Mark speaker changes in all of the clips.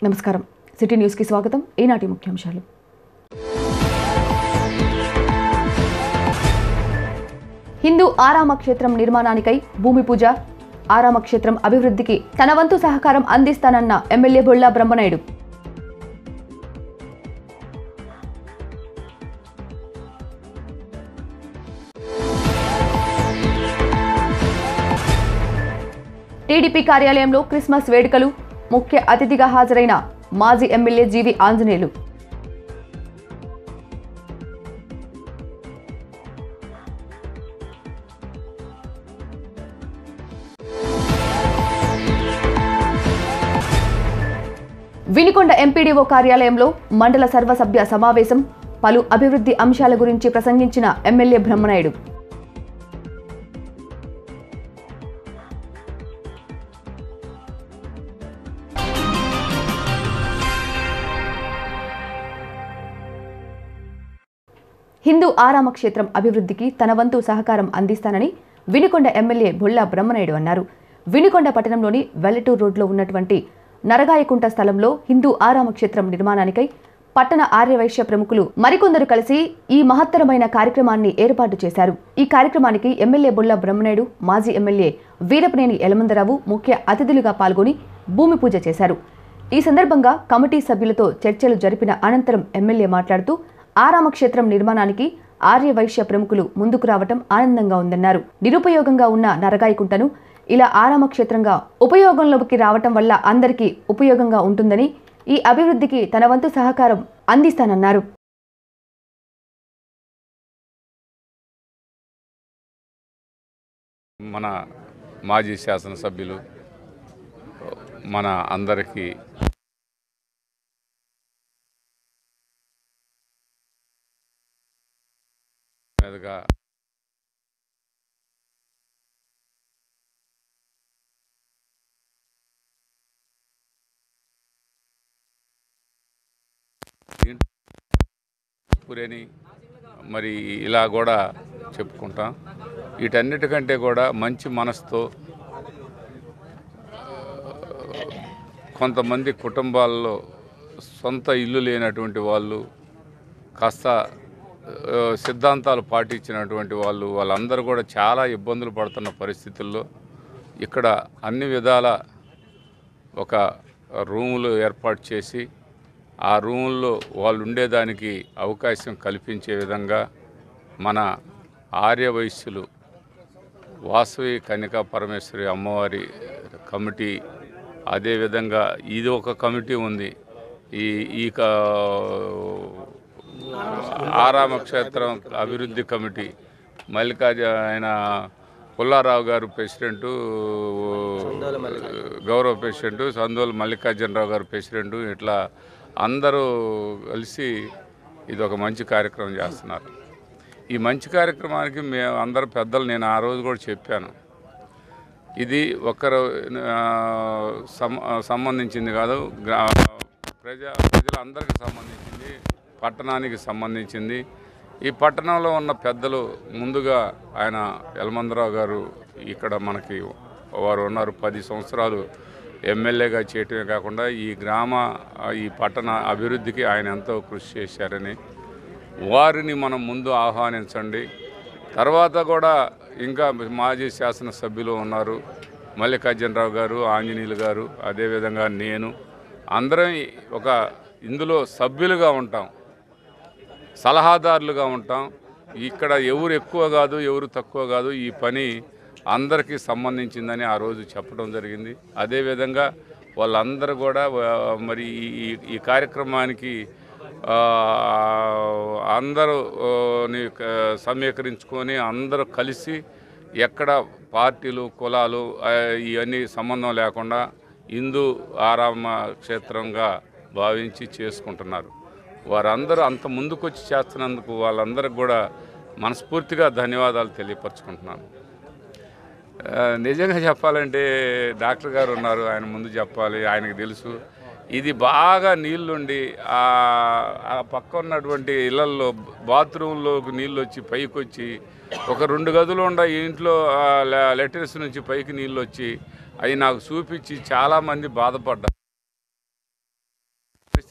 Speaker 1: నమస్కారం సిటీ న్యూస్కి స్వాగతం ఈనాటి ముఖ్యాంశాలు హిందూ ఆరామ క్షేత్రం నిర్మాణానికై భూమి పూజ ఆరామ క్షేత్రం అభివృద్ధికి తన వంతు సహకారం అందిస్తానన్న ఎమ్మెల్యే బొల్లా బ్రహ్మనాయుడు టీడీపీ కార్యాలయంలో క్రిస్మస్ వేడుకలు ముఖ్య అతిథిగా హాజరైన మాజీ ఎమ్మెల్యే జీవి ఆంజనేయులు వినికొండ ఎంపీడీఓ కార్యాలయంలో మండల సర్వసభ్య సమావేశం పలు అభివృద్ధి అంశాల గురించి ప్రసంగించిన ఎమ్మెల్యే బ్రహ్మనాయుడు హిందూ ఆరామ క్షేత్రం అభివృద్ధికి తన వంతు సహకారం అందిస్తానని వినికొండ ఎమ్మెల్యే బొల్లా బ్రహ్మనాయుడు అన్నారు వినికొండ పట్టణంలోని వెల్లటూరు రోడ్లో ఉన్నటువంటి నరగాయకుంట స్థలంలో హిందూ ఆరామ క్షేత్రం నిర్మాణానికై పట్టణ ఆర్యవైశ్య ప్రముఖులు మరికొందరు కలిసి ఈ మహత్తరమైన కార్యక్రమాన్ని ఏర్పాటు చేశారు ఈ కార్యక్రమానికి ఎమ్మెల్యే బొల్లా బ్రహ్మనాయుడు మాజీ ఎమ్మెల్యే వీరపనేని యలమందరావు ముఖ్య అతిథులుగా పాల్గొని భూమి పూజ చేశారు ఈ సందర్భంగా కమిటీ సభ్యులతో చర్చలు జరిపిన అనంతరం ఎమ్మెల్యే మాట్లాడుతూ ఆరామ క్షేత్రం నిర్మాణానికి ఆర్య వైశ్య ప్రముఖులు ముందుకు రావటం ఆనందంగా ఉందన్నారు నిరుపయోగంగా ఉన్న నరగాయకుంటను ఇలా ఆరామ క్షేత్రంగా ఉపయోగంలోకి రావటం వల్ల అందరికీ ఉపయోగంగా ఉంటుందని ఈ అభివృద్ధికి తన వంతు సహకారం అందిస్తానన్నారు
Speaker 2: మన మాజీ శాసనసభ్యులు మన అందరికీ మీదుగా పురేని మరి ఇలా కూడా చెప్పుకుంటాం వీటన్నిటికంటే కూడా మంచి మనసుతో కొంతమంది కుటుంబాల్లో సొంత ఇల్లు లేనటువంటి వాళ్ళు కాస్త ఆ, సిద్ధాంతాలు పాటించినటువంటి వాళ్ళు వాళ్ళందరూ కూడా చాలా ఇబ్బందులు పడుతున్న పరిస్థితుల్లో ఇక్కడ అన్ని విధాల ఒక రూములు ఏర్పాటు చేసి ఆ రూముల్లో వాళ్ళు ఉండేదానికి అవకాశం కల్పించే విధంగా మన ఆర్యవైశ్యులు వాసవి కన్యకా పరమేశ్వరి అమ్మవారి కమిటీ అదేవిధంగా ఇది ఒక కమిటీ ఉంది ఈ ఈ క- ఆరామ క్షేత్రం అభివృద్ధి కమిటీ మల్లికార్జ ఆయన పుల్లారావు గారు ప్రెసిడెంటు గౌరవ ప్రెసిడెంటు సందోల్ మల్లికార్జునరావు గారు ప్రెసిడెంటు ఇట్లా అందరూ కలిసి ఇది ఒక మంచి కార్యక్రమం చేస్తున్నారు ఈ మంచి కార్యక్రమానికి మేము అందరు పెద్దలు నేను ఆ రోజు కూడా చెప్పాను ఇది ఒకరు ఆ, సం- సంబంధించింది కాదు గ్రా- ప్రజా ప్రజలందరికీ సంబంధించింది పట్టణానికి సంబంధించింది ఈ పట్టణంలో ఉన్న పెద్దలు ముందుగా ఆయన యలమందరావు గారు ఇక్కడ మనకి వారు ఉన్నారు పది సంవత్సరాలు ఎమ్మెల్యేగా చేయటమే కాకుండా ఈ గ్రామ ఆ, ఈ పట్టణ అభివృద్ధికి ఆయన ఎంతో కృషి చేశారని వారిని మనం ముందు ఆహ్వానించండి తర్వాత కూడా ఇంకా మాజీ శాసనసభ్యులు ఉన్నారు మల్లికార్జునరావు గారు ఆంజనేయులు గారు అదేవిధంగా నేను అందరం ఒక ఇందులో సభ్యులుగా ఉంటాం సలహాదారులుగా ఉంటాం ఇక్కడ ఎవరు ఎక్కువ కాదు ఎవరు తక్కువ కాదు ఈ పని అందరికీ సంబంధించిందని ఆ రోజు చెప్పడం జరిగింది అదేవిధంగా వాళ్ళందరూ కూడా ఆ, మరి ఈ ఈ- ఈ కార్యక్రమానికి ఆ, అందరూ ఆ, ని క- సమీకరించుకొని అందరూ కలిసి ఎక్కడ పార్టీలు కులాలు ఆ, ఇవన్నీ సంబంధం లేకుండా హిందూ ఆరామ క్షేత్రంగా భావించి చేసుకుంటున్నారు వారందరూ అంత ముందుకొచ్చి చేస్తున్నందుకు వాళ్ళందరికి కూడా మనస్ఫూర్తిగా ధన్యవాదాలు తెలియపరచుకుంటున్నాను ఆ, నిజంగా చెప్పాలంటే డాక్టర్ గారు ఉన్నారు ఆయన ముందు చెప్పాలి ఆయనకు తెలుసు ఇది బాగా నీళ్ళుండి ఆ ఆ పక్క ఉన్నటువంటి ఇళ్లల్లో బాత్రూంలోకి నీళ్ళు వచ్చి పైకి వచ్చి ఒక రెండు గదులు ఉండ ఈ ఇంట్లో లెటర్స్ నుంచి పైకి నీళ్ళు వచ్చి అవి నాకు చూపించి చాలామంది బాధపడ్డారు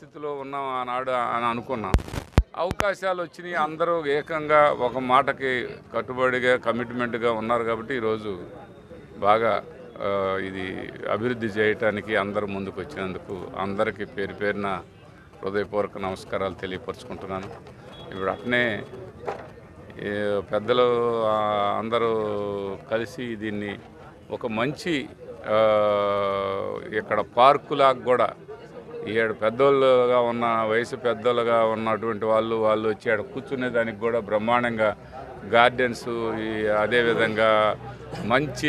Speaker 2: పరిస్థితిలో ఉన్నాం ఆనాడు అని అనుకున్నాం అవకాశాలు వచ్చినాయి అందరూ ఏకంగా ఒక మాటకి కట్టుబడిగా కమిట్మెంట్గా ఉన్నారు కాబట్టి ఈరోజు బాగా ఆ, ఇది అభివృద్ధి చేయటానికి అందరూ ముందుకు వచ్చినందుకు అందరికీ పేరు పేరున హృదయపూర్వక నమస్కారాలు తెలియపరుచుకుంటున్నాను ఇప్పుడు అట్నే ఏ పెద్దలు ఆ, అందరూ కలిసి దీన్ని ఒక మంచి ఆ, ఇక్కడ పార్కులాగా కూడా ఏడు పెద్దోళ్ళుగా ఉన్న వయసు పెద్దలుగా ఉన్నటువంటి వాళ్ళు వాళ్ళు వచ్చి ఆడ కూర్చునే దానికి కూడా బ్రహ్మాండంగా గార్డెన్స్ ఈ అదేవిధంగా మంచి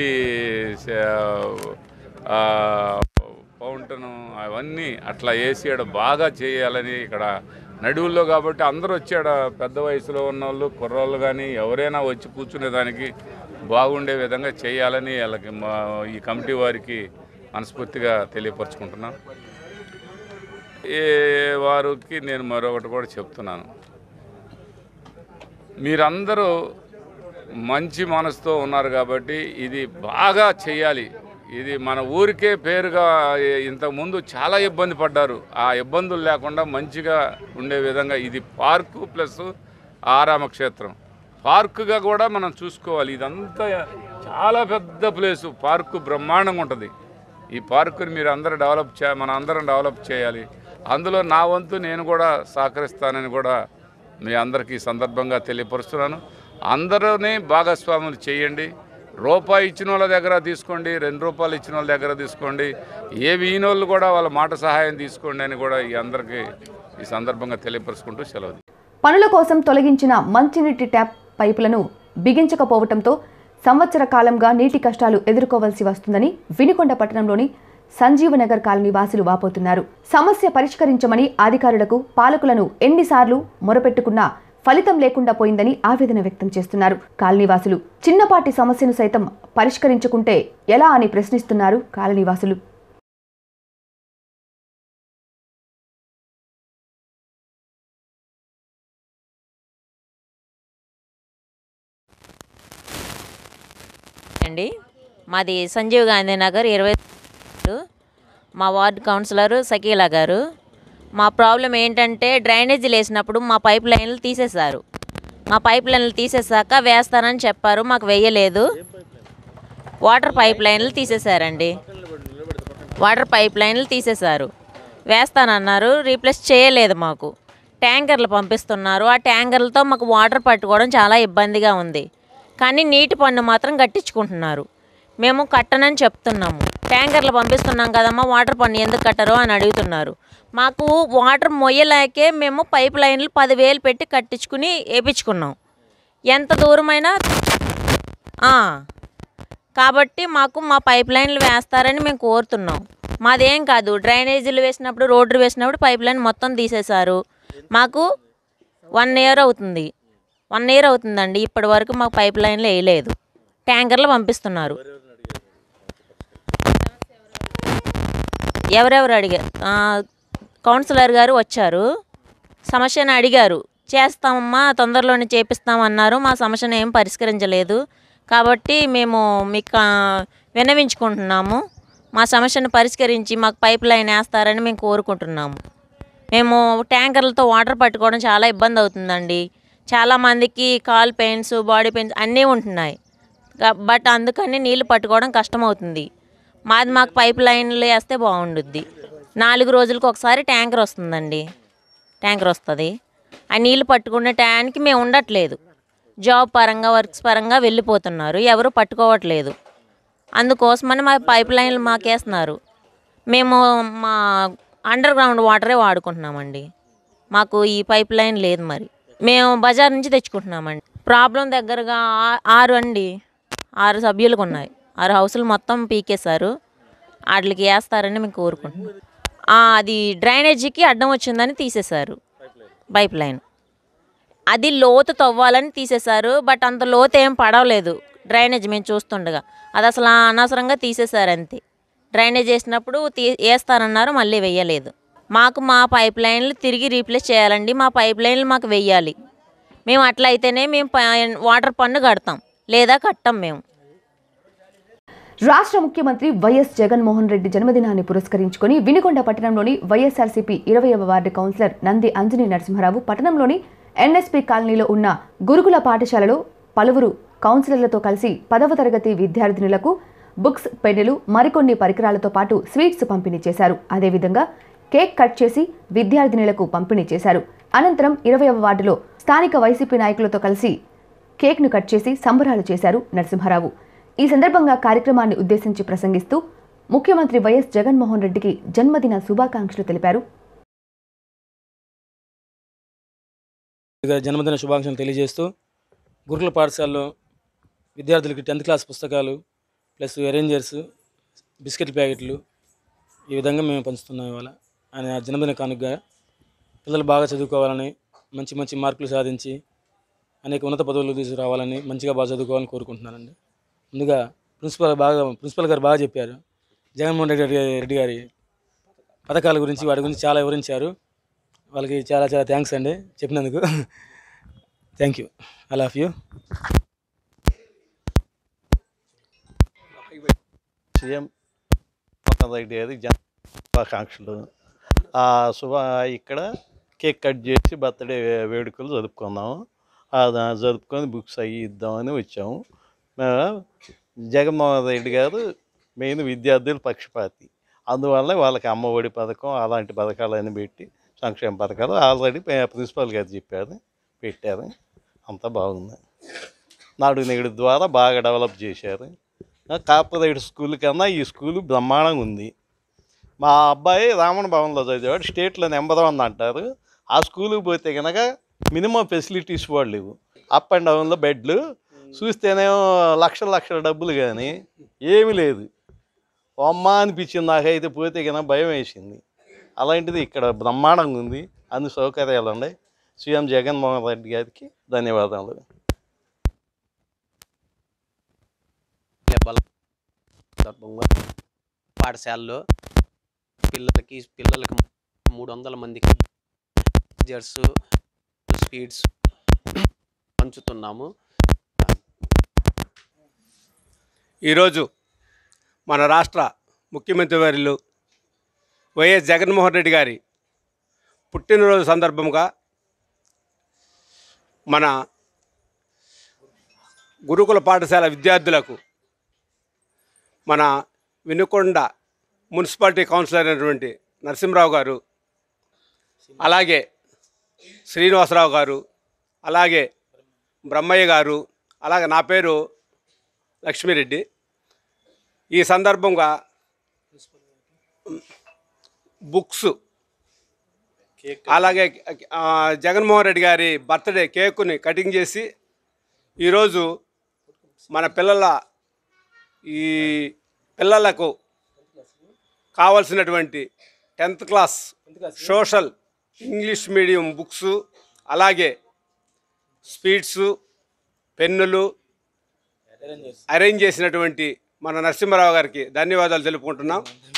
Speaker 2: ఫౌంటైన్ అవన్నీ అట్లా వేసి ఆడ బాగా చేయాలని ఇక్కడ నడువుల్లో కాబట్టి అందరూ వచ్చాడ పెద్ద వయసులో ఉన్న వాళ్ళు కుర్రోళ్ళు కానీ ఎవరైనా వచ్చి కూర్చునేదానికి బాగుండే విధంగా చేయాలని వాళ్ళకి మా ఈ కమిటీ వారికి మనస్ఫూర్తిగా తెలియపరచుకుంటున్నాను ఏ వారికి నేను మరొకటి కూడా చెప్తున్నాను మీరందరూ మంచి మనసుతో ఉన్నారు కాబట్టి ఇది బాగా చేయాలి ఇది మన ఊరికే పేరుగా ఇంతకుముందు చాలా ఇబ్బంది పడ్డారు ఆ ఇబ్బందులు లేకుండా మంచిగా ఉండే విధంగా ఇది పార్కు ప్లస్ ఆరామ క్షేత్రం పార్కుగా కూడా మనం చూసుకోవాలి ఇదంతా చాలా పెద్ద ప్లేసు పార్కు బ్రహ్మాండంగా ఉంటుంది ఈ పార్కుని మీరు అందరూ డెవలప్ చే మన అందరం డెవలప్ చేయాలి అందులో నా వంతు నేను కూడా సహకరిస్తానని కూడా మీ అందరికీ ఈ సందర్భంగా తెలియపరుస్తున్నాను అందరూని భాగస్వాములు చేయండి రూపాయి ఇచ్చిన వాళ్ళ దగ్గర తీసుకోండి రెండు రూపాయలు ఇచ్చిన వాళ్ళ దగ్గర తీసుకోండి ఏవి ఈయన వాళ్ళు కూడా వాళ్ళ మాట సహాయం తీసుకోండి అని కూడా ఈ అందరికీ ఈ సందర్భంగా తెలియపరుచుకుంటూ సెలవు
Speaker 1: పనుల కోసం తొలగించిన మంచినీటి ట్యాప్ పైపులను బిగించకపోవడంతో సంవత్సర కాలంగా నీటి కష్టాలు ఎదుర్కోవాల్సి వస్తుందని వినుకొండ పట్టణంలోని సంజీవనగర్ కాలనీ వాసులు వాపోతున్నారు సమస్య పరిష్కరించమని అధికారులకు పాలకులను ఎన్నిసార్లు మొరపెట్టుకున్నా ఫలితం లేకుండా పోయిందని ఆవేదన వ్యక్తం చేస్తున్నారు కాలనీవాసులు చిన్నపాటి సమస్యను సైతం పరిష్కరించుకుంటే ఎలా అని ప్రశ్నిస్తున్నారు కాలనీవాసులు
Speaker 3: అండి మాది సంజీవ్ గాంధీ నగర్ ఇరవై మా వార్డు కౌన్సిలర్ సకీలా గారు మా ప్రాబ్లం ఏంటంటే డ్రైనేజీలు వేసినప్పుడు మా పైప్ లైన్లు తీసేశారు మా పైప్ లైన్లు తీసేశాక వేస్తానని చెప్పారు మాకు వేయలేదు వాటర్ పైప్ లైన్లు తీసేశారండి వాటర్ పైప్ లైన్లు తీసేశారు వేస్తానన్నారు రీప్లేస్ చేయలేదు మాకు ట్యాంకర్లు పంపిస్తున్నారు ఆ ట్యాంకర్లతో మాకు వాటర్ పట్టుకోవడం చాలా ఇబ్బందిగా ఉంది కానీ నీటి పన్ను మాత్రం కట్టించుకుంటున్నారు మేము కట్టనని చెప్తున్నాము ట్యాంకర్లు పంపిస్తున్నాం కదమ్మా వాటర్ పన్ను ఎందుకు కట్టరు అని అడుగుతున్నారు మాకు వాటర్ మొయ్యలేకే మేము పైప్ లైన్లు పదివేలు పెట్టి కట్టించుకుని వేపించుకున్నాం ఎంత దూరమైనా ఆ, కాబట్టి మాకు మా పైప్ లైన్లు వేస్తారని మేము కోరుతున్నాం మాదేం కాదు డ్రైనేజీలు వేసినప్పుడు రోడ్డు వేసినప్పుడు పైప్ లైన్ మొత్తం తీసేశారు మాకు వన్ ఇయర్ అవుతుంది వన్ ఇయర్ అవుతుందండి ఇప్పటి వరకు మాకు పైప్ లైన్లు వేయలేదు ట్యాంకర్లు పంపిస్తున్నారు ఎవరెవరు అడిగారు ఆ, కౌన్సిలర్ గారు వచ్చారు సమస్యను అడిగారు చేస్తామమ్మా తొందరలోనే చేపిస్తామన్నారు మా సమస్యను ఏం పరిష్కరించలేదు కాబట్టి మేము మీకు ఆ, విన్నవించుకుంటున్నాము మా సమస్యను పరిష్కరించి మాకు పైప్ లైన్ వేస్తారని మేము కోరుకుంటున్నాము మేము ట్యాంకర్లతో వాటర్ పట్టుకోవడం చాలా ఇబ్బంది అవుతుందండి చాలామందికి కాల్ పెయిన్స్ బాడీ పెయిన్స్ అన్నీ ఉంటున్నాయి గా- బట్ అందుకని నీళ్ళు పట్టుకోవడం కష్టమవుతుంది మాది మాకు పైప్ లైన్లు వేస్తే బాగుండుద్ది నాలుగు రోజులకు ఒకసారి ట్యాంకర్ వస్తుందండి ట్యాంకర్ వస్తుంది ఆ నీళ్ళు పట్టుకునే టయానికి మేము ఉండట్లేదు జాబ్ పరంగా వర్క్స్ పరంగా వెళ్ళిపోతున్నారు ఎవరు పట్టుకోవట్లేదు అందుకోసమని మా పైప్ లైన్లు మాకేస్తున్నారు మేము మా అండర్ గ్రౌండ్ వాటరే వాడుకుంటున్నామండి మాకు ఈ పైప్ లైన్ లేదు మరి మేము బజార్ నుంచి తెచ్చుకుంటున్నామండి ప్రాబ్లం దగ్గరగా ఆ- ఆరు అండి ఆరు సభ్యులకు ఉన్నాయి ఆరు హౌసులు మొత్తం పీకేశారు వాటికి వేస్తారని మేము కోరుకుంటున్నాం ఆ, అది డ్రైనేజీకి అడ్డం వచ్చిందని తీసేశారు పైప్ లైన్ అది లోతు తవ్వాలని తీసేశారు బట్ అంత లోతు ఏం పడవలేదు డ్రైనేజ్ మేము చూస్తుండగా అది అసలు అనవసరంగా తీసేశారు అంతే డ్రైనేజ్ వేసినప్పుడు తీ వేస్తానన్నారు మళ్ళీ వెయ్యలేదు మాకు మా పైప్ లైన్లు తిరిగి రీప్లేస్ చేయాలండి మా పైప్ లైన్లు మాకు వెయ్యాలి మేము అట్లా అయితేనే మేము ప- వాటర్ పన్ను కడతాం లేదా కట్టం మేము
Speaker 1: రాష్ట్ర ముఖ్యమంత్రి వైఎస్ జగన్మోహన్ రెడ్డి జన్మదినాన్ని పురస్కరించుకొని వినుకొండ పట్టణంలోని వైఎస్ఆర్సీపీ ఇరవైవ వార్డు కౌన్సిలర్ నంది అంజనీ నరసింహారావు పట్టణంలోని ఎన్ఎస్పీ కాలనీలో ఉన్న గురుకుల పాఠశాలలో పలువురు కౌన్సిలర్లతో కలిసి పదవ తరగతి విద్యార్థినులకు బుక్స్ పెన్నులు మరికొన్ని పరికరాలతో పాటు స్వీట్స్ పంపిణీ చేశారు అదేవిధంగా కేక్ కట్ చేసి విద్యార్థినులకు పంపిణీ చేశారు అనంతరం ఇరవైవ వార్డులో స్థానిక వైసీపీ నాయకులతో కలిసి కేక్ను కట్ చేసి సంబరాలు చేశారు నరసింహారావు ఈ సందర్భంగా కార్యక్రమాన్ని ఉద్దేశించి ప్రసంగిస్తూ ముఖ్యమంత్రి వైఎస్ జగన్మోహన్ రెడ్డికి జన్మదిన శుభాకాంక్షలు తెలిపారు
Speaker 4: ఇక జన్మదిన శుభాకాంక్షలు తెలియజేస్తూ గురుకుల పాఠశాలలో విద్యార్థులకి టెన్త్ క్లాస్ పుస్తకాలు ప్లస్ అరేంజర్స్ బిస్కెట్ ప్యాకెట్లు ఈ విధంగా మేము పంచుతున్నాం ఇవాళ ఆయన జన్మదిన కానుకగా పిల్లలు బాగా చదువుకోవాలని మంచి మంచి మార్కులు సాధించి అనేక ఉన్నత పదవులు తీసుకురావాలని మంచిగా బాగా చదువుకోవాలని కోరుకుంటున్నానండి ముందుగా ప్రిన్సిపల్ బాగా ప్రిన్సిపల్ గారు బాగా చెప్పారు జగన్మోహన్ రెడ్డి గారి రెడ్డి గారి పథకాల గురించి వాటి గురించి చాలా వివరించారు వాళ్ళకి చాలా చాలా థ్యాంక్స్ అండి చెప్పినందుకు thank you I love you
Speaker 5: CM Reddy గారి జన్మ శుభాకాంక్షలు ఆ శుభ ఇక్కడ కేక్ కట్ చేసి బర్త్డే వేడుకలు జరుపుకున్నాము ఆ దా- జరుపుకొని బుక్స్ అవి ఇద్దామని వచ్చాము మేము జగన్మోహన్ రెడ్డి గారు మెయిన్ విద్యార్థుల పక్షపాతి అందువల్ల వాళ్ళకి అమ్మఒడి పథకం అలాంటి పథకాలన్నీ పెట్టి సంక్షేమ పథకాలు ఆల్రెడీ ప్రిన్సిపల్ గారు చెప్పారు పెట్టారు అంతా బాగుంది నాడు నేడు ద్వారా బాగా డెవలప్ చేశారు ఆ, కార్పొరేట్ స్కూల్ కన్నా ఈ స్కూల్ బ్రహ్మాండంగా ఉంది మా అబ్బాయి రామణ భవన్లో చదివాడు స్టేట్లో నెంబర్ వన్ అంటారు ఆ స్కూల్కి పోతే కనుక మినిమం ఫెసిలిటీస్ కూడా లేవు అప్ అండ్ డౌన్లో బెడ్లు చూస్తేనేమో లక్షల లక్షల డబ్బులు కానీ ఏమీ లేదు అమ్మ అనిపించింది నాకైతే పోతే కనుక భయం వేసింది అలాంటిది ఇక్కడ బ్రహ్మాండంగా ఉంది అన్ని సౌకర్యాలు ఉన్నాయి సీఎం జగన్మోహన్ రెడ్డి గారికి ధన్యవాదాలు
Speaker 6: లెబ్బల సందర్భంగా పాఠశాలలో పిల్లలకి పిల్లలకి మూడు వందల మందికి జర్స్ స్వీట్స్ పంచుతున్నాము
Speaker 7: ఈరోజు మన రాష్ట్ర ముఖ్యమంత్రి వర్యులు వైఎస్ జగన్మోహన్ రెడ్డి గారి పుట్టినరోజు సందర్భంగా మన గురుకుల పాఠశాల విద్యార్థులకు మన వినుకొండ మున్సిపాలిటీ కౌన్సిలర్ అయినటువంటి నరసింహరావు గారు అలాగే శ్రీనివాసరావు గారు అలాగే బ్రహ్మయ్య గారు అలాగే నా పేరు లక్ష్మీరెడ్డి ఈ సందర్భంగా బుక్స్ అలాగే ఆ, జగన్మోహన్ రెడ్డి గారి బర్త్డే కేకుని కటింగ్ చేసి ఈరోజు మన పిల్లల ఈ పిల్లలకు కావలసినటువంటి tenth class social English medium books అలాగే స్వీట్స్ పెన్నులు అరేంజ్ చేసినటువంటి మన నరసింహారావు గారికి ధన్యవాదాలు తెలుపుకుంటున్నాం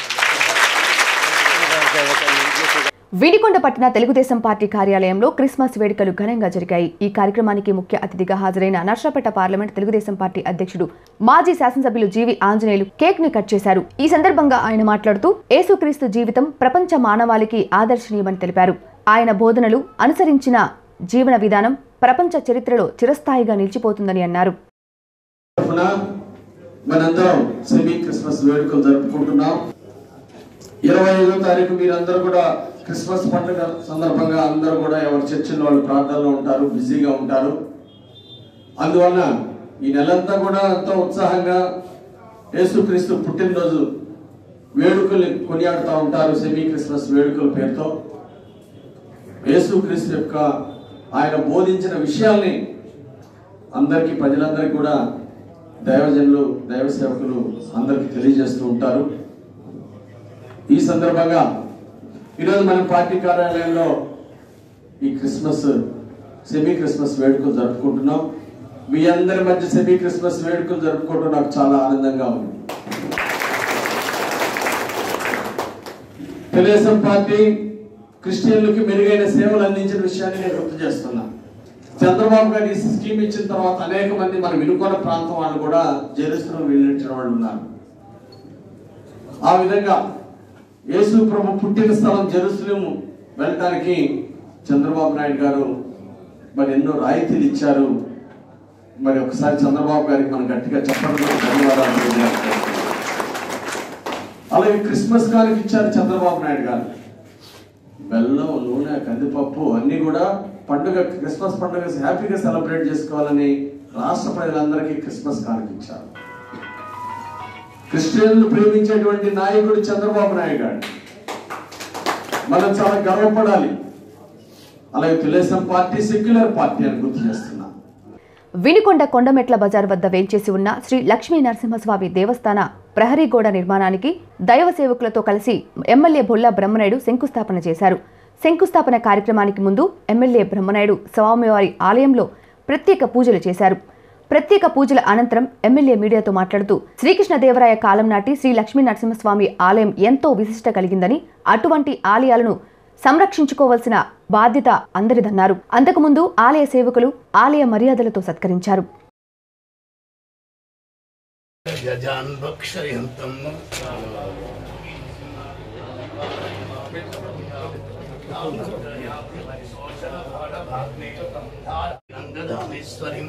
Speaker 1: వినికొండ పట్టణ తెలుగుదేశం పార్టీ కార్యాలయంలో క్రిస్మస్ వేడుకలు ఘనంగా జరిగాయి ఈ కార్యక్రమానికి ముఖ్య అతిథిగా హాజరైన నర్సాపేట పార్లమెంట్ తెలుగుదేశం పార్టీ అధ్యక్షుడు మాజీ శాసనసభ్యులు జీవి ఆంజనేయులు కేక్ ని కట్ చేశారు ఈ సందర్భంగా ఆయన మాట్లాడుతూ యేసుక్రీస్తు జీవితం ప్రపంచ మానవాళికి ఆదర్శనీయమని తెలిపారు ఆయన బోధనలు అనుసరించిన జీవన విధానం ప్రపంచ చరిత్రలో చిరస్థాయిగా నిలిచిపోతుందని అన్నారు
Speaker 8: తరఫున మనందరం సెమీ క్రిస్మస్ వేడుకలు జరుపుకుంటున్నాం ఇరవై ఐదో తారీఖు మీరందరూ కూడా క్రిస్మస్ పండుగ సందర్భంగా అందరూ కూడా ఎవరి చర్చిలో వాళ్ళు ప్రార్థనలో ఉంటారు బిజీగా ఉంటారు అందువలన ఈ నెలంతా కూడా ఎంతో ఉత్సాహంగా యేసుక్రీస్తు పుట్టినరోజు వేడుకలు కొనియాడుతూ ఉంటారు సెమీ క్రిస్మస్ వేడుకల పేరుతో యేసుక్రీస్తు యొక్క ఆయన బోధించిన విషయాల్ని అందరికీ ప్రజలందరికీ కూడా దైవజనులు దైవ సేవకులు అందరికీ తెలియజేస్తూ ఉంటారు ఈ సందర్భంగా ఈరోజు మన పార్టీ కార్యాలయంలో ఈ క్రిస్మస్ సెమీ క్రిస్మస్ వేడుకలు జరుపుకుంటున్నాం మీ అందరి మధ్య సెమీ క్రిస్మస్ వేడుకలు జరుపుకోవడం నాకు చాలా ఆనందంగా ఉంది తెలుగుదేశం పార్టీ క్రిస్టియన్లకి మెరుగైన సేవలు అందించిన విషయాన్ని నేను గుర్తు చేస్తున్నా చంద్రబాబు గారు ఈ స్కీమ్ ఇచ్చిన తర్వాత అనేక మంది మన వినుకొండ ప్రాంతం వాళ్ళు కూడా జెరూసలం వెళ్ళిన వాళ్ళు ఉన్నారు ఆ విధంగా యేసు ప్రభు పుట్టిన స్థలం జెరూసలేము వెళ్ళడానికి చంద్రబాబు నాయుడు గారు మరి ఎన్నో రాయితీలు ఇచ్చారు మరి ఒకసారి చంద్రబాబు గారికి మనం గట్టిగా చెప్పడం ధన్యవాదాలు తెలియజేస్తున్నాం. అలాగే క్రిస్మస్ కానుక ఇచ్చారు చంద్రబాబు నాయుడు గారు బెల్లం నూనె కందిపప్పు అన్నీ కూడా పండుగ క్రిస్మస్ పండుగ హ్యాపీగా సెలబ్రేట్ చేసుకోవాలని రాష్ట్ర ప్రజలందరికీ క్రిస్మస్ కానుక ఇచ్చారు క్రిస్టియన్లు ప్రేమించేటువంటి నాయకుడు చంద్రబాబు నాయుడు గారు మనం చాలా గర్వపడాలి అలాగే తెలుగుదేశం పార్టీ సెక్యులర్ పార్టీ అని గుర్తు చేస్తున్నాం
Speaker 1: వినికొండ కొండమెట్ల బజార్ వద్ద వేంచేసి ఉన్న శ్రీ లక్ష్మీ నరసింహస్వామి దేవస్థాన ప్రహరీ గోడ నిర్మాణానికి దైవ సేవకులతో కలిసి ఎమ్మెల్యే బొల్లా బ్రహ్మనాయుడు శంకుస్థాపన చేశారు శంకుస్థాపన కార్యక్రమానికి ముందు ఎమ్మెల్యే బ్రహ్మనాయుడు స్వామివారి ఆలయంలో ప్రత్యేక పూజలు చేశారు ప్రత్యేక పూజల అనంతరం ఎమ్మెల్యే మీడియాతో మాట్లాడుతూ శ్రీకృష్ణదేవరాయ కాలం నాటి శ్రీ లక్ష్మీ నరసింహస్వామి ఆలయం ఎంతో విశిష్ట కలిగిందని అటువంటి ఆలయాలను సంరక్షించుకోవాల్సిన బాధ్యత అందరిదన్నారు అంతకుముందు ఆలయ సేవకులు ఆలయ మర్యాదలతో సత్కరించారు
Speaker 9: గజాన్ భక్షయంతం రంగధామేశ్వరిం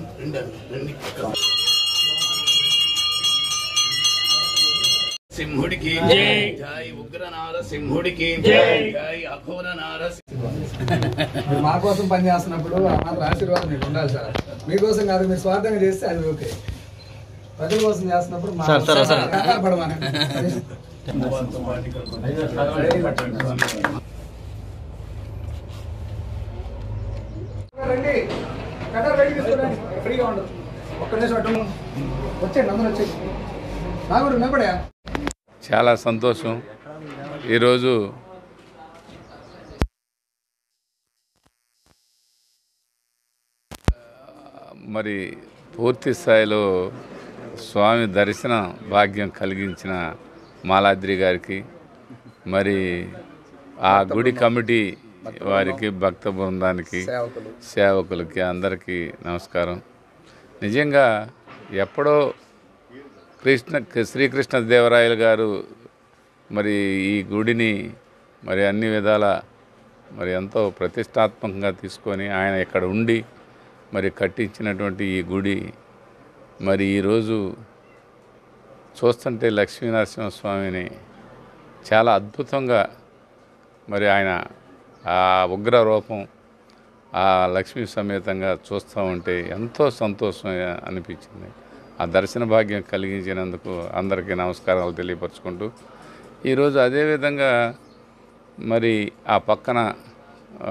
Speaker 9: సింహుడికి జై ఉగ్రనార సింహుడికి జై అఘోర నార
Speaker 10: మీరు మా కోసం పని చేస్తున్నప్పుడు ఆ మాత్రం ఆశీర్వాదం మీకు ఉండాలి సార్ మీకోసం కాదు మీరు స్వార్థంగా చేస్తే అది ఓకే ప్రజల కోసం చేస్తున్నప్పుడు మా కంగారు పడమనండి. రండి కట్టర్ బయటికి తీసుకురండి ఫ్రీగా ఉండదు ఒక్క నిమిషం అడ్డం వచ్చేయండి అందరూ వచ్చేయండి నాగుడు నిలబడా
Speaker 2: చాలా సంతోషం ఈరోజు మరి పూర్తి స్థాయిలో స్వామి దర్శన భాగ్యం కలిగించిన మాలాద్రి గారికి మరి ఆ గుడి కమిటీ వారికి భక్త బృందానికి
Speaker 10: సేవకులు
Speaker 2: సేవకులకి అందరికీ నమస్కారం నిజంగా ఎప్పుడో కృష్ణ శ్రీకృష్ణ దేవరాయలు గారు మరి ఈ గుడిని మరి అన్ని విధాల మరి ఎంతో ప్రతిష్టాత్మకంగా తీసుకొని ఆయన ఇక్కడ ఉండి మరి కట్టించినటువంటి ఈ గుడి మరి ఈరోజు చూస్తుంటే లక్ష్మీనరసింహస్వామిని చాలా అద్భుతంగా మరి ఆయన ఆ ఉగ్ర రూపం ఆ లక్ష్మీ సమేతంగా చూస్తూ ఉంటే ఎంతో సంతోషం అనిపించింది ఆ దర్శన భాగ్యం కలిగించినందుకు అందరికీ నమస్కారాలు తెలియపరచుకుంటూ ఈరోజు అదేవిధంగా మరి ఆ పక్కన ఆ,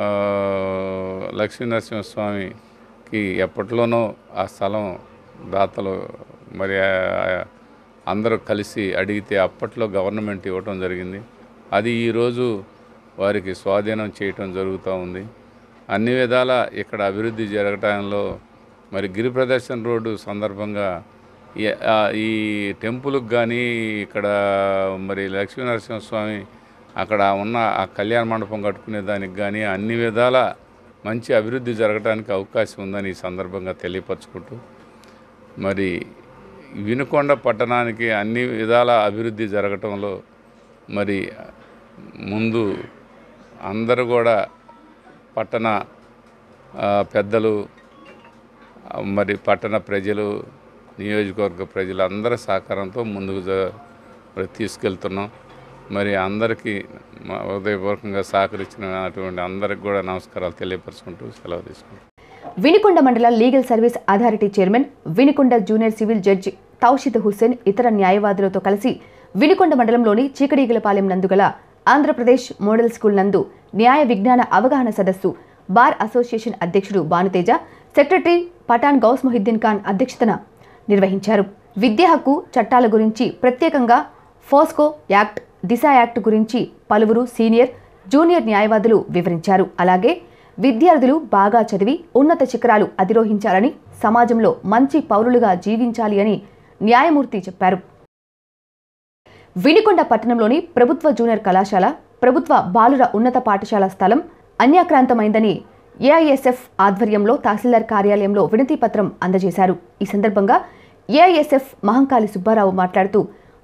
Speaker 2: లక్ష్మీనరసింహస్వామికి ఎప్పట్లోనో ఆ స్థలం దాతలు మరి ఆ- అందరూ కలిసి అడిగితే అప్పట్లో గవర్నమెంట్ ఇవ్వటం జరిగింది అది ఈరోజు వారికి స్వాధీనం చేయటం జరుగుతూ ఉంది అన్ని విధాల ఇక్కడ అభివృద్ధి జరగటంలో మరి గిరి ప్రదర్శన రోడ్డు సందర్భంగా ఈ- ఆ, ఈ టెంపుల్కి కానీ ఇక్కడ మరి లక్ష్మీనరసింహస్వామి అక్కడ ఉన్న ఆ కళ్యాణ మండపం కట్టుకునే దానికి కానీ అన్ని విధాల మంచి అభివృద్ధి జరగడానికి అవకాశం ఉందని ఈ సందర్భంగా తెలియపరచుకుంటూ మరి వినుకొండ పట్టణానికి అన్ని విధాల అభివృద్ధి జరగటంలో మరి ముందు అందరూ కూడా పట్టణ ఆ, పెద్దలు ఆ, మరి పట్టణ ప్రజలు నియోజకవర్గ ప్రజలు అందరి సహకారంతో ముందుకు జ- మరి తీసుకెళ్తున్నాం మరి అందరికీ మా హృదయపూర్వకంగా సహకరించినటువంటి అందరికి కూడా నమస్కారాలు తెలియపరచుకుంటూ సెలవు తీసుకుంటాం
Speaker 1: వినికొండ మండల legal service authority chairman Vinukonda junior civil judge Taushid Hussain ఇతర న్యాయవాదులతో కలిసి వినికొండ మండలంలోని చీకడీగలపాలెం నందుగల ఆంధ్రప్రదేశ్ మోడల్ స్కూల్ నందు న్యాయ విజ్ఞాన అవగాహన సదస్సు బార్ అసోసియేషన్ అధ్యక్షుడు భానుతేజ సెక్రటరీ పఠాన్ గౌస్ మొహిద్దీన్ ఖాన్ అధ్యక్షతన నిర్వహించారు విద్యా హక్కు చట్టాల గురించి ప్రత్యేకంగా ఫోస్కో యాక్ట్ దిశ యాక్ట్ గురించి పలువురు సీనియర్ జూనియర్ న్యాయవాదులు వివరించారు అలాగే విద్యార్థులు బాగా చదివి ఉన్నత శిఖరాలు అధిరోహించాలని సమాజంలో మంచి పౌరులుగా జీవించాలి అని న్యాయమూర్తి చెప్పారు వినికొండ పట్టణంలోని ప్రభుత్వ జూనియర్ కళాశాల ప్రభుత్వ బాలుర ఉన్నత పాఠశాల స్థలం అన్యాక్రాంతమైందని ఏఐఎస్ఎఫ్ ఆధ్వర్యంలో తహసీల్దార్ కార్యాలయంలో వినతి పత్రం అందజేశారు ఈ సందర్భంగా ఏఐఎస్ఎఫ్ మహంకాళి సుబ్బారావు మాట్లాడుతూ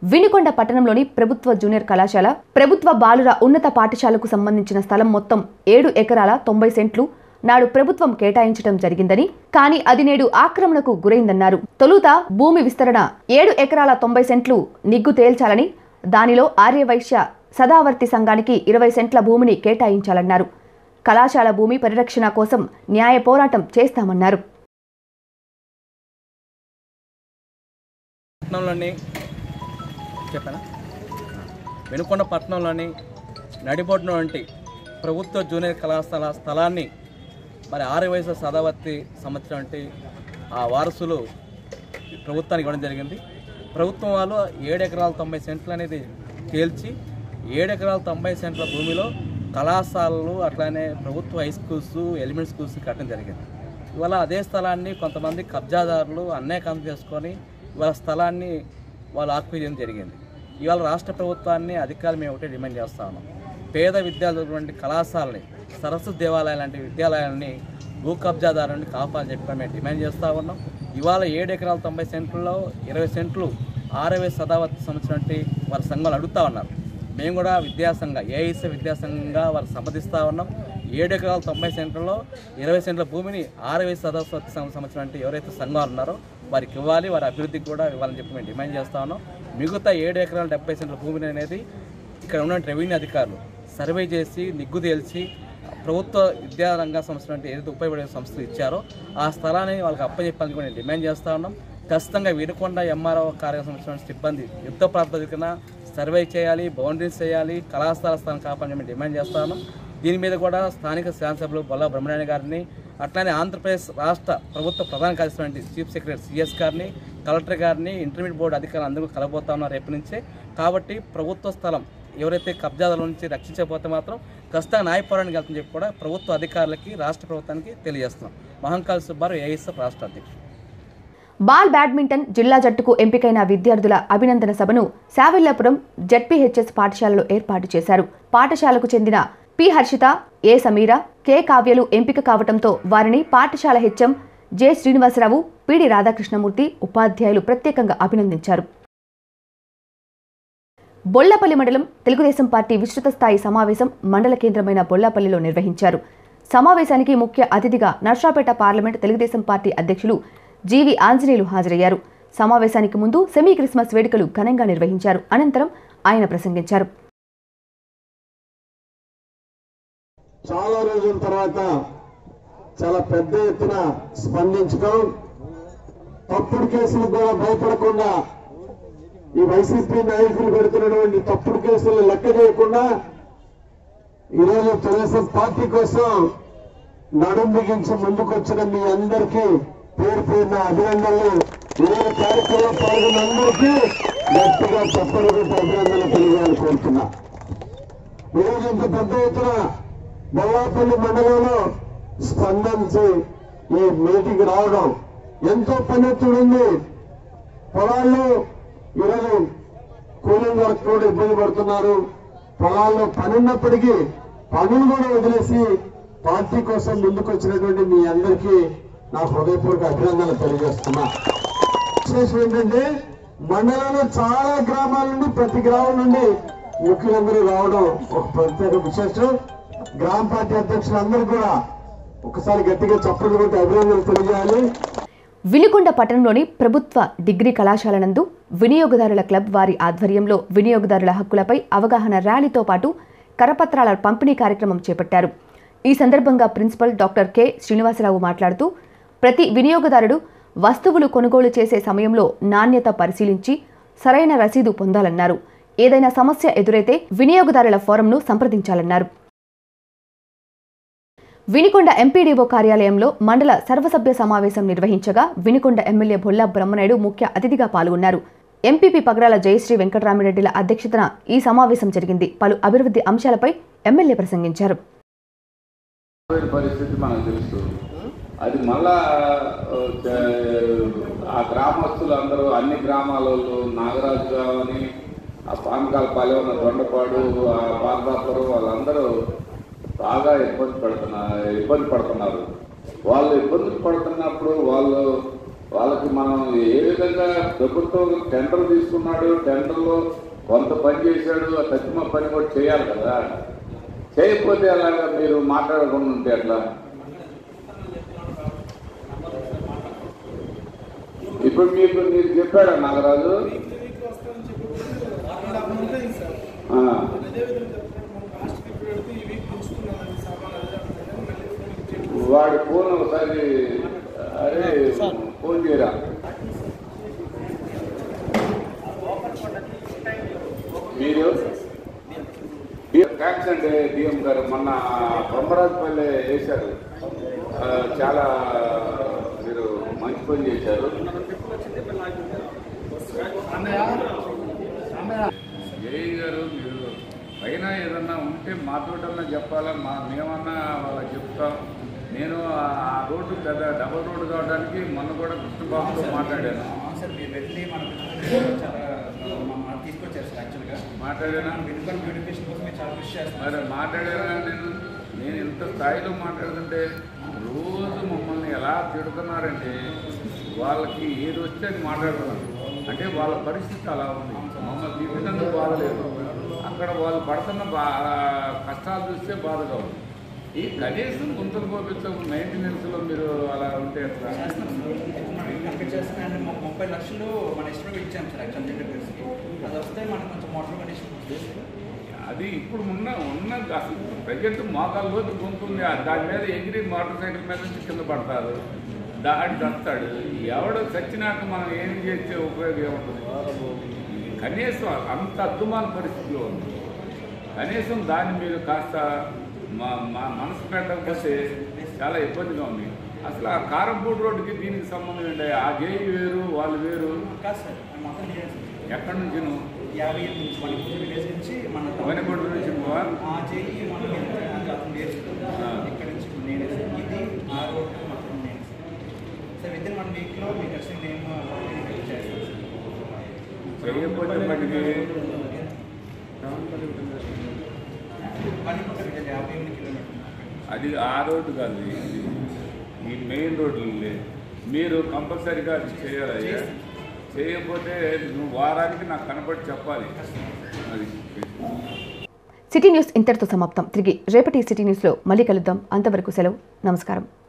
Speaker 1: వినుకొండ పట్టణంలోని ప్రభుత్వ జూనియర్ కళాశాల ప్రభుత్వ బాలుర ఉన్నత పాఠశాలకు సంబంధించిన స్థలం మొత్తం ఏడు ఎకరాల తొంభై సెంట్లు నాడు ప్రభుత్వం కేటాయించడం జరిగిందని కానీ అది నేడు ఆక్రమణకు గురైందన్నారు తొలుత భూమి విస్తరణ ఏడు ఎకరాల తొంభై సెంట్లు నిగ్గు తేల్చాలని దానిలో ఆర్యవైశ్య సదావర్తి సంఘానికి ఇరవై సెంట్ల భూమిని కేటాయించాలన్నారు కళాశాల భూమి పరిరక్షణ కోసం న్యాయ పోరాటం చేస్తామన్నారు
Speaker 11: పట్టణంలోని చెప్పానా వెనుకొండ పట్టణంలోని నడిబొడ్డున వంటి ప్రభుత్వ జూనియర్ కళాశాల స్థలాన్ని మరి ఆరు వయసు సదావర్తి సంవత్సరం వంటి ఆ వారసులు ప్రభుత్వానికి ఇవ్వడం జరిగింది ప్రభుత్వం వాళ్ళు ఏడు ఎకరాల తొంభై సెంట్లు అనేది తేల్చి ఏడు ఎకరాల తొంభై సెంట్ల భూమిలో కళాశాలలు అట్లానే ప్రభుత్వ హై స్కూల్స్ ఎలిమెంట్ స్కూల్స్ కట్టడం జరిగింది ఇవాళ అదే స్థలాన్ని కొంతమంది కబ్జాదారులు అన్యాయం చేసుకొని ఇవాళ స్థలాన్ని వాళ్ళు ఆక్యుపై చేయడం జరిగింది ఇవాళ రాష్ట్ర ప్రభుత్వాన్ని అధికారులు మేము ఒకటే డిమాండ్ చేస్తా ఉన్నాం పేద విద్యార్థులటువంటి కళాశాలని సరస్వతి దేవాలయాలు లాంటి విద్యాలయాలని భూ కబ్జాదారుని కాపాలని చెప్పి మేము డిమాండ్ చేస్తూ ఉన్నాం ఇవాళ ఏడు ఎకరాల తొంభై సెంట్లలో ఇరవై సెంట్లు ఆరవై సదావతి సంవత్సరం వంటి వారి సంఘాలు అడుగుతా ఉన్నారు మేము కూడా విద్యాసంఘ ఏఐసీ విద్యాసంఘంగా వారు సంప్రదిస్తూ ఉన్నాం ఏడు ఎకరాల తొంభై సెంట్లలో ఇరవై సెంట్ల భూమిని ఆరవై సదస్వతి సంవత్సరం అంటే ఎవరైతే సంఘాలు ఉన్నారో వారికి ఇవ్వాలి వారి అభివృద్ధికి కూడా ఇవ్వాలని చెప్పి మేము డిమాండ్ చేస్తా ఉన్నాం మిగతా ఏడు ఎకరాల డెబ్బై సెంట్ల భూమిని అనేది ఇక్కడ ఉన్న రెవెన్యూ అధికారులు సర్వే చేసి నిగ్గు తేల్చి ప్రభుత్వ విద్యారంగ సంస్థ అంటే ఏదైతే ఉపయోగపడే సంస్థలు ఇచ్చారో ఆ స్థలాన్ని వాళ్ళకి అప్పచెప్పాలని కూడా నేను డిమాండ్ చేస్తా ఉన్నాం ఖచ్చితంగా వినుకొండ ఎంఆర్ఓ కార్య సంస్థ సిబ్బంది యుద్ధ ప్రాతిపదికన సర్వే చేయాలి బౌండరీస్ చేయాలి కళాశాల స్థానం కాపాడని మేము డిమాండ్ చేస్తా ఉన్నాం దీని మీద కూడా స్థానిక శాసనసభ్యులు బొల్ల బ్రహ్మనారాయణ గారిని అట్లానే ఆంధ్రప్రదేశ్ రాష్ట్ర ప్రభుత్వ ప్రధాన కార్యదర్శి చీఫ్ సెక్రటరీ సిఎస్ గారిని కలెక్టర్ గారిని ఇంటర్మీడియట్ బోర్డు అధికారులు అందరూ కలబోతా ఉన్నారు రేపు నుంచే కాబట్టి ప్రభుత్వ స్థలం ఎవరైతే కబ్జాదారుల నుంచి రక్షించకపోతే మాత్రం ఖచ్చితంగా న్యాయ పోరాటానికి వెళ్తుందని చెప్పి కూడా ప్రభుత్వ అధికారులకి రాష్ట్ర ప్రభుత్వానికి తెలియజేస్తున్నాం మహంకాళ సుబ్బారావు ఏఎస్ఎఫ్ రాష్ట్ర అధ్యక్షుడు
Speaker 1: బాల్ బ్యాడ్మింటన్ జిల్లా జట్టుకు ఎంపికైన విద్యార్థుల అభినందన సభను శావిల్లాపురం జడ్పీహెచ్ఎస్ పాఠశాలలో ఏర్పాటు చేశారు పాఠశాలకు చెందిన P Harshitha A Sameera K కావ్యలు ఎంపిక కావటంతో వారిని పాఠశాల HM J Srinivasa Rao PD Radhakrishna Murthy ఉపాధ్యాయులు ప్రత్యేకంగా అభినందించారు బొల్లపల్లి మండలం తెలుగుదేశం పార్టీ విస్తృత స్థాయి సమావేశం మండల కేంద్రమైన బొల్లాపల్లిలో నిర్వహించారు సమావేశానికి ముఖ్య అతిథిగా నర్సాపేట పార్లమెంట్ తెలుగుదేశం పార్టీ అధ్యక్షులు జీవి ఆంజనేయులు హాజరయ్యారు సమావేశానికి ముందు సెమీ క్రిస్మస్ వేడుకలు ఘనంగా నిర్వహించారు అనంతరం ఆయన ప్రసంగించారు
Speaker 8: చాలా రోజుల తర్వాత చాలా పెద్ద ఎత్తున స్పందించడం తప్పుడు కేసులకు కూడా భయపడకుండా ఈ వైసీపీ నాయకులు పెడుతున్నటువంటి తప్పుడు కేసులు లెక్క చేయకుండా ఈరోజు తెలుగుదేశం పార్టీ కోసం నడుం బిగించి ముందుకొచ్చిన మీ అందరికీ పేరు పేరున అభినందనలు ఈరోజు కార్యక్రమంలో పాల్గొన్న అందరికీ గట్టిగా చెప్పలు పెట్టి అభినందనలు తెలియాలని కోరుతున్నా ఈరోజు ఇంత పెద్ద ఎత్తున బొల్లాపల్లి మండలంలో స్పందించి ఈ మీటింగ్ రావడం ఎంతో పనెత్తుడు ఉంది పొలాల్లో ఈరోజు కూలింగ్ వర్క్ కూడా ఇబ్బంది పడుతున్నారు పొలాల్లో పని ఉన్నప్పటికీ పనులు కూడా వదిలేసి పార్టీ కోసం ముందుకొచ్చినటువంటి మీ అందరికీ నా హృదయపూర్వక అభినందనలు తెలియజేస్తున్నా విశేషం ఏంటంటే మండలంలో చాలా గ్రామాల నుండి ప్రతి గ్రామం నుండి ముఖ్యులందరూ రావడం ఒక ప్రత్యేక విశేషం గ్రామ పార్టీ అధ్యక్షులందరూ కూడా ఒకసారి గట్టిగా చప్పట్లు కొట్టి అభినందనలు తెలియజేయాలి
Speaker 1: వినుకొండ పట్టణంలోని ప్రభుత్వ డిగ్రీ కళాశాల నందు వినియోగదారుల క్లబ్ వారి ఆధ్వర్యంలో వినియోగదారుల హక్కులపై అవగాహన ర్యాలీతో పాటు కరపత్రాల పంపిణీ కార్యక్రమం చేపట్టారు ఈ సందర్భంగా ప్రిన్సిపల్ డాక్టర్ కె శ్రీనివాసరావు మాట్లాడుతూ ప్రతి వినియోగదారుడు వస్తువులు కొనుగోలు చేసే సమయంలో నాణ్యత పరిశీలించి సరైన రసీదు పొందాలన్నారు ఏదైనా సమస్య ఎదురైతే వినియోగదారుల ఫోరంను సంప్రదించాలన్నారు వినికొండ ఎంపీడీఓ కార్యాలయంలో మండల సర్వసభ్య సమావేశం నిర్వహించగా వినికొండ ఎమ్మెల్యే బొల్లా బ్రహ్మనాయుడు ముఖ్య అతిథిగా పాల్గొన్నారు ఎంపీపీ పగడాల జయశ్రీ వెంకటరామిరెడ్డిల అధ్యక్షతన ఈ సమావేశం జరిగింది పలు అభివృద్ధి అంశాలపై ఎమ్మెల్యే ప్రసంగించారు
Speaker 2: కోవిడ్ పరిస్థితి మనకు తెలుసు అది మళ్ళా ఆ, చ- ఆ గ్రామస్తులు అందరూ అన్ని గ్రామాలలో నాగరాజు కావని ఆ పానకాలపాలెం ఉన్న దొండపాడు ఆ పార్దాపురం వాళ్ళందరూ బాగా ఇబ్బంది పడుతున్నారు ఇబ్బంది పడుతున్నారు వాళ్ళు ఇబ్బంది పడుతున్నప్పుడు వాళ్ళు వాళ్ళకి మనం ఏ విధంగా ప్రభుత్వం టెండర్ తీసుకున్నాడు టెండర్లో కొంత పని చేశాడు ఆ తక్కువ పని కూడా చేయాలి కదా చేయకపోతే అలాగా మీరు మాట్లాడకుండా ఉంటే అట్లా ఇప్పుడు మీకు మీరు చెప్పాడా నాగరాజు ఆ. వాడి ఫోన్ ఒకసారి అరే ఫోన్ చేయరా మీరు థ్యాంక్స్ అండి డిఎం గారు మొన్న బ్రహ్మరాజపల్లి వేశారు ఆ, చాలా మీరు మంచి పని చేశారు జై గారు మీరు పైన ఏదన్నా ఉంటే మాతోటన్నా చెప్పాలా మా మేమన్నా వాళ్ళకి చెప్తాం నేను ఆ ఆ రోడ్డు పెద్ద డబల్ రోడ్డు కావడానికి మొన్న కూడా కృష్ణబాబుతో మాట్లాడాను
Speaker 12: సార్ మీరు వెళ్ళి మన మన తీసుకొచ్చారు సార్ యాక్చువల్గా
Speaker 2: మాట్లాడానా
Speaker 12: వెనుకొని బ్యూటిఫికేషన్ కోసం మీరు చాలా కృషి చేస్తున్నారు
Speaker 2: మరి మాట్లాడానా నేను నేను ఇంత స్థాయిలో మాట్లాడుతుంటే రోజు మమ్మల్ని ఎలా తిడుతున్నారంటే వాళ్ళకి ఏది వస్తే అది మాట్లాడుతున్నారు అంటే వాళ్ళ పరిస్థితి అలా ఉంది మమ్మల్ని తిట్టినందుకు బాధలేదు అక్కడ వాళ్ళు పడుతున్న బా కష్టాలు చూస్తే బాధగా ఉంది ఈ కనీసం గుంతలు పోపించక మెయింటెనెన్స్లో మీరు అలా ఉంటే ఎట్లా
Speaker 12: కంప్లీట్ చేస్తున్నాను ముప్పై లక్షలు మన ఎస్టిమేట్ ఇచ్చాం సార్ యాక్చువల్ జనరేటర్స్కి అది వస్తే మనకు కొంచెం మోటార్ కండిషన్
Speaker 2: అది ఇప్పుడు ఉన్న ఉన్న అసలు ప్రజెంట్ మోకాల లోతు గుంతుంది ఆ దాని మీద ఎగిరి మోటార్ సైకిల్ మీద నుంచి కింద పడతారు దాడి చస్తాడు ఎవడు చచ్చినాక మనం ఏం చేస్తే ఉపయోగం ఏముంటుంది కనీసం అంత అద్దుమాన పరిస్థితిలో ఉంది కనీసం దాన్ని మీరు కాస్త మా మా మనసు పెట్టకపోతే చాలా ఇబ్బందిగా ఉంది అసలు ఆ కారంపూడి రోడ్డుకి దీనికి సంబంధం ఏంటి ఆ జేయి వేరు వాళ్ళు వేరు
Speaker 12: కాదు సార్ మొత్తం చేయాలి సార్
Speaker 2: ఎక్కడి నుంచి నువ్వు
Speaker 12: యాభై ఏళ్ళ నుంచి మన ఇప్పుడు విలేజ్ నుంచి మన
Speaker 2: వనపొట్టు నుంచి నువ్వా?
Speaker 12: ఆ చేయి మనం అతను నేర్చుకున్నాం ఇక్కడ నుంచి నేనే సార్ ఇది ఆ రోడ్ మొత్తం నేను sir sir with in one వీక్లో మీకు వచ్చి నేను హెల్ప్ చేస్తాను
Speaker 2: చేయకపోతే మటుకి
Speaker 12: పనిపక్క విలేజ్ యాభై ఎనిమిది కిలోమీటర్లు
Speaker 2: అది ఆ రోడ్డు కాదు ఇది ఈ మెయిన్ రోడ్లు మీరు కంపల్సరీగా అది చేయాలి అయ్యా. చేయకపోతే నువ్వు వారానికి నాకు కనపడి చెప్పాలి అది
Speaker 1: సిటీ న్యూస్ ఇంతటితో సమాప్తం తిరిగి రేపటి సిటీ న్యూస్లో మళ్ళీ కలుద్దాం అంతవరకు సెలవు నమస్కారం